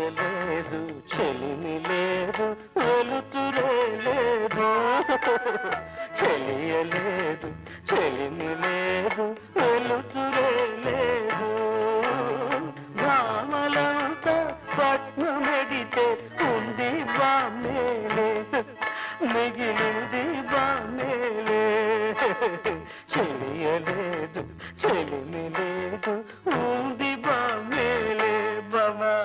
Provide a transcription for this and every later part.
చెలియలేదు చెలిమి లేదు వెలుతురే లేదు చెలియలేదు చెలిమి లేదు వెలుతురే లేదు భామలంతా పట్నమెడితే ఉంది బామేలే మిగిలింది బామేలే చెలియలేదు చెలిమి లేదు ఉంది బామేలే బాబా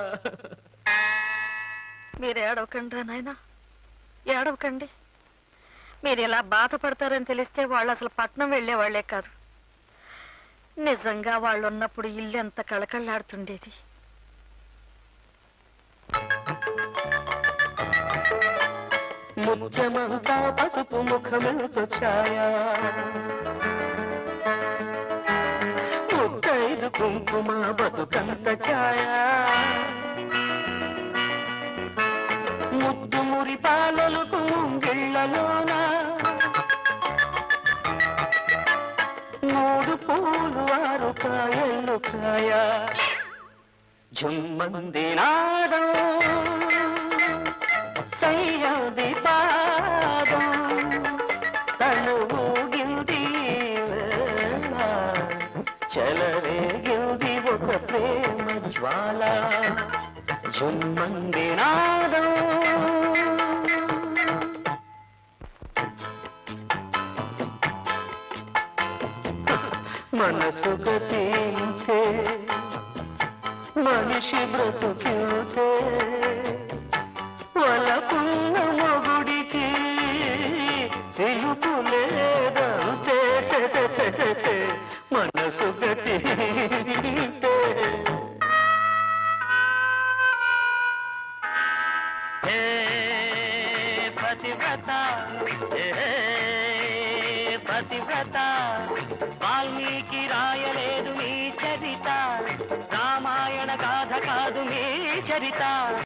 మీరు ఏడవకండి రా నాయనా ఏడవకండి మీరు ఇలా బాధపడతారని తెలిస్తే వాళ్ళు అసలు పట్నం వెళ్ళేవాళ్లే కాదు నిజంగా వాళ్ళు ఉన్నప్పుడు ఇల్లు ఎంత కళకళలాడుతుండేది ముత్యమంతా పసుపు ముఖమెంతో ఛాయ ముత్తైదు కుంకుమ బతుకంత ఛాయ ముద్దు మురి పాలలకు ముంగిళ్ళలోన మూడు పూలు ఆరు కాయలు కాయ జుమ్మంది నాదం సయ్యది పాదం తను ఊగింది వేళ, చెలరేగింది ఒక ప్రేమ జ్వాల జుమ్మంది నాదం మనసు గతింతే మనిషి బ్రతుకితే వలపున్న మొగుడికి పిలుపు లేదంతే తే, తే, తే, తే, తే, మనసు గతి పతివ్రత హే, పతివ్రత వాల్మీకి రాయలేదు మీ చరిత రామాయణ గాథ కాదు మీ చరిత